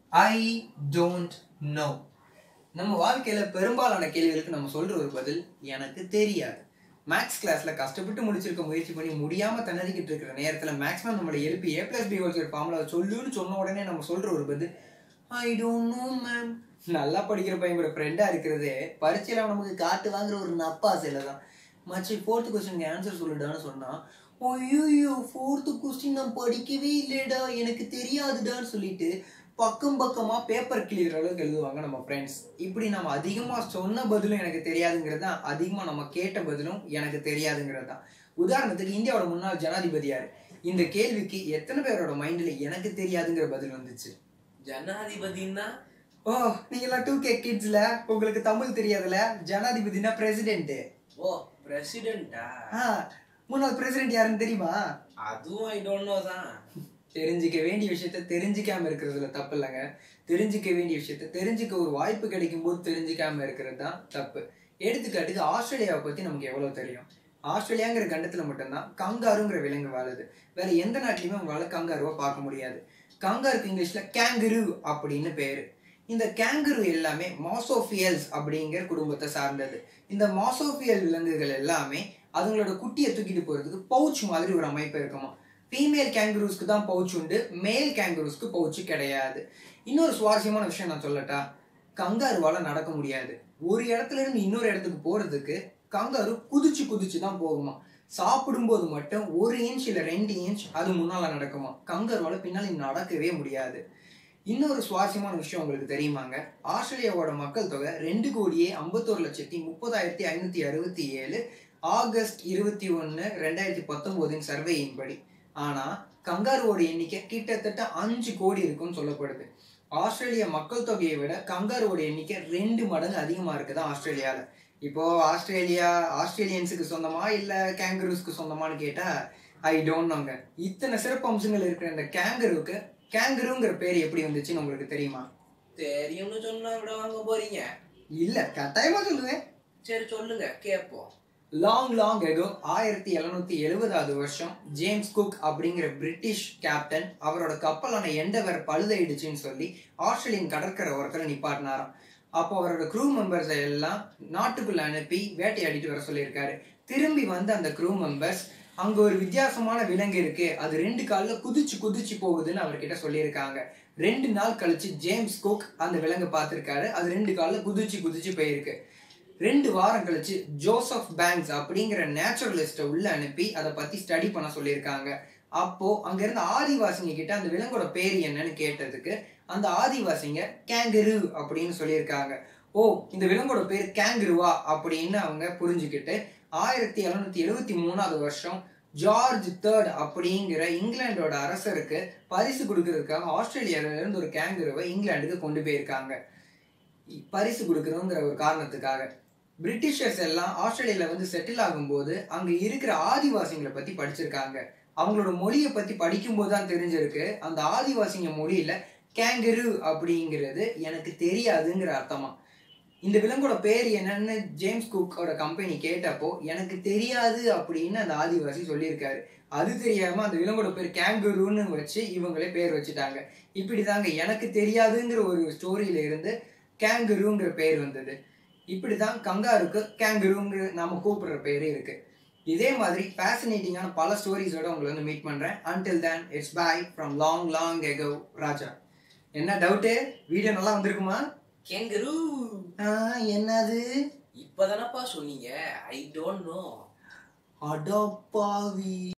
I don't know நம்ம வாழ்க்கையில பெரும்பாலான கேள்விகளுக்கு நம்ம சொல்ற ஒரு பதில் எனக்கு தெரியாது மேக்ஸ் கிளாஸ்ல கஷ்டப்பட்டு முடிச்சிருக்க முயற்சி பண்ணி முடியாம திணறிக்கிட்டு இருக்கிற நேரத்துல மேக்ஸிமம் நம்மளை எழுப்பி A plus B whole's formula சொல்லுன்னு சொன்ன உடனே நம்ம சொல்ற ஒரு பதில் ஐ டோன்ட் நோ மேம் நல்லா படிக்கிற பையன் கூட ஃப்ரெண்டா இருக்கிறதே பரீட்சையில அவன் நமக்கு காட்டு வாங்குற ஒரு நப்பாசையில தான் மச்சி ஃபோர்த்து கொஸ்டினுக்கு ஆன்சர் சொல்லுடான்னு சொன்னா ஐயோ ஃபோர்த்து கொஸ்டின் நான் படிக்கவே இல்லைடா எனக்கு தெரியாதுடான்னு சொல்லிட்டு பக்கம் பக்கமா பேப்பர் கிளியர் அளவுக்கு எழுதுவாங்க நம்ம ஃப்ரெண்ட்ஸ் இப்படி நம்ம அதிகமா சொன்ன பதிலும் எனக்கு தெரியாதுங்கிறது தான் அதிகமா நம்ம கேட்ட பதிலும் எனக்கு தெரியாதுங்கிறது தான் உதாரணத்துக்கு இந்தியாவோட முன்னாள் ஜனாதிபதி யாரு இந்த கேள்விக்கு எத்தனை பேரோட மைண்ட்ல எனக்கு தெரியாதுங்கிற பதில் வந்துச்சு ஜனாதிபதினா ஓ நீங்களாம் டூ கே கிட்ஸ்ல உங்களுக்கு தமிழ் தெரியாதுல ஜனாதிபதினா பிரசிடென்ட் ஓ பிரசிடென்டா ஆ முன்னாள் பிரசிடென்ட் யாருன்னு தெரியுமா அதுவும் ஐ டோன்ட் நோ தான் தெரிஞ்சுக்க வேண்டிய விஷயத்த தெரிஞ்சுக்காம இருக்கிறதுல தப்பு இல்லைங்க தெரிஞ்சுக்க வேண்டிய விஷயத்த தெரிஞ்சுக்க ஒரு வாய்ப்பு கிடைக்கும் போது தெரிஞ்சுக்காம இருக்கிறது தான் தப்பு எடுத்துக்காட்டுக்கு ஆஸ்திரேலியாவை பத்தி நமக்கு எவ்வளவு தெரியும் ஆஸ்திரேலியாங்கிற கண்டத்துல மட்டும்தான் கங்காருங்கிற விலங்கு வாழுது வேற எந்த நாட்டிலையுமே உங்களால கங்காருவை பார்க்க முடியாது கங்காருக்கு இங்கிலீஷ்ல கேங்குரு அப்படின்னு பேரு இந்த கேங்குரு எல்லாமே மாசோஃபியல்ஸ் அப்படிங்கிற குடும்பத்தை சார்ந்தது இந்த மாசோஃபியல் விலங்குகள் எல்லாமே அதுங்களோட குட்டியை தூக்கிட்டு போறதுக்கு பவுச் மாதிரி ஒரு அமைப்பு இருக்குமா ஃபீமேல் கேங்குரூஸ்க்கு தான் பவுச் உண்டு மேல் கேங்குரூஸ்க்கு பவுச்சு கிடையாது இன்னொரு சுவாரஸ்யமான விஷயம் நான் சொல்லட்டா கங்காருவால நடக்க முடியாது ஒரு இடத்துல இருந்து இன்னொரு இடத்துக்கு போறதுக்கு கங்காரு குதிச்சு குதிச்சு தான் போகுமா சாப்பிடும்போது மட்டும் ஒரு இன்ச் இல்ல ரெண்டு இன்ச் அது முன்னால நடக்குமா கங்காருவால பின்னால நடக்கவே முடியாது இன்னொரு சுவாரஸ்யமான விஷயம் உங்களுக்கு தெரியுமாங்க ஆஸ்திரேலியாவோட மக்கள் தொகை ரெண்டு கோடியே ஐம்பத்தோரு லட்சத்தி முப்பதாயிரத்தி ஐநூத்தி அறுபத்தி ஏழு ஆகஸ்ட் இருபத்தி ஒன்னு ரெண்டாயிரத்தி பத்தொன்பதின் சர்வேயின் படி ஆனா கங்காருவோட எண்ணிக்கை கிட்டத்தட்ட அஞ்சு கோடி இருக்குன்னு சொல்லப்படுது ஆஸ்திரேலியா மக்கள் தொகையை விட கங்காருவோட எண்ணிக்கை ரெண்டு மடங்கு அதிகமா இருக்குதா ஆஸ்திரேலியால இப்போ ஆஸ்திரேலியா ஆஸ்திரேலியன்ஸுக்கு சொந்தமா இல்ல கேங்கரூஸ்க்கு சொந்தமான்னு கேட்டா ஐ டோன்ட் நோங்க இத்தனை சிறப்பு அம்சங்கள் இருக்கிற இந்த கேங்கருவுக்கு கேங்கருங்கிற பேர் எப்படி வந்துச்சுன்னு உங்களுக்கு தெரியுமா தெரியும்னு சொன்னா விட வாங்க போறீங்க இல்ல கட்டாயமா சொல்லுவேன் சரி சொல்லுங்க கேப்போம் லாங் லாங் எகோ ஆயிரத்தி எழுநூத்தி எழுபதாவது வருஷம் ஜேம்ஸ் குக் அப்படிங்கிற பிரிட்டிஷ் கேப்டன் அவரோட கப்பலான எண்டவர் பழுதாயிடுச்சுன்னு சொல்லி ஆஸ்திரேலியன் கடற்கரை ஓரத்தில் நிப்பாட்டினாராம் அப்போ அவரோட க்ரூ மெம்பர்ஸை எல்லாம் நாட்டுக்குள்ள அனுப்பி வேட்டையாடிட்டு வர சொல்லியிருக்காரு திரும்பி வந்த அந்த க்ரூ மெம்பர்ஸ் அங்க ஒரு வித்தியாசமான விலங்கு இருக்கு அது ரெண்டு கால்ல குதிச்சு குதிச்சு போகுதுன்னு அவர்கிட்ட சொல்லியிருக்காங்க ரெண்டு நாள் கழிச்சு ஜேம்ஸ் குக் அந்த விலங்கை பார்த்திருக்காரு அது ரெண்டு கால்ல குதிச்சு குதிச்சு போயிருக்கு ரெண்டு வாரம் கழிச்சு ஜோசப் பேங்க்ஸ் அப்படிங்கிற நேச்சுரலிஸ்ட உள்ள அனுப்பி அதை பத்தி ஸ்டடி பண்ண சொல்லியிருக்காங்க அப்போ அங்க இருந்த ஆதிவாசிங்க கிட்ட அந்த விலங்கோட பேர் என்னன்னு கேட்டதுக்கு அந்த ஆதிவாசிங்க கேங்கரு அப்படின்னு சொல்லியிருக்காங்க ஓ இந்த விலங்கோட பேர் கேங்குருவா அப்படின்னு அவங்க புரிஞ்சுக்கிட்டு ஆயிரத்தி எழுநூத்தி எழுவத்தி மூணாவது வருஷம் ஜார்ஜ் தேர்ட் அப்படிங்கிற இங்கிலாண்டோட அரசருக்கு பரிசு கொடுக்கறதுக்காக ஆஸ்திரேலியால இருந்து ஒரு கேங்குருவை இங்கிலாந்துக்கு கொண்டு போயிருக்காங்க பரிசு கொடுக்கறோங்கிற ஒரு காரணத்துக்காக பிரிட்டிஷர்ஸ் எல்லாம் ஆஸ்திரேலியால வந்து செட்டில் ஆகும்போது அங்க இருக்கிற ஆதிவாசிகளை பத்தி படிச்சிருக்காங்க அவங்களோட மொழியை பத்தி படிக்கும்போது தான் தெரிஞ்சிருக்கு அந்த ஆதிவாசிங்க மொழியில கேங்கரு அப்படிங்கிறது எனக்கு தெரியாதுங்கிற அர்த்தமா இந்த விலங்கோட பேர் என்னன்னு ஜேம்ஸ் குக்கோட கம்பெனி கேட்டப்போ எனக்கு தெரியாது அப்படின்னு அந்த ஆதிவாசி சொல்லியிருக்காரு அது தெரியாம அந்த விலங்கோட பேர் கேங்குருன்னு வச்சு இவங்களே பேர் வச்சுட்டாங்க இப்படிதாங்க எனக்கு தெரியாதுங்கிற ஒரு ஸ்டோரியில இருந்து கேங்குருங்கிற பேர் வந்தது இப்படிதான் கங்காருக்கு கேங்குருங்கிற நாம கூப்பிடுற பேரு இருக்கு இதே மாதிரி ஃபேசினேட்டிங்கான பல ஸ்டோரிஸோட உங்களை வந்து மீட் பண்றேன் until then it's bye from long long ago Raja என்ன டவுட்டு வீடியோ நல்லா வந்திருக்குமா கேங்கரு ஆ, என்னது இப்பதானப்பா சொன்னீங்க ஐ டோன்ட் நோ அடப்பாவி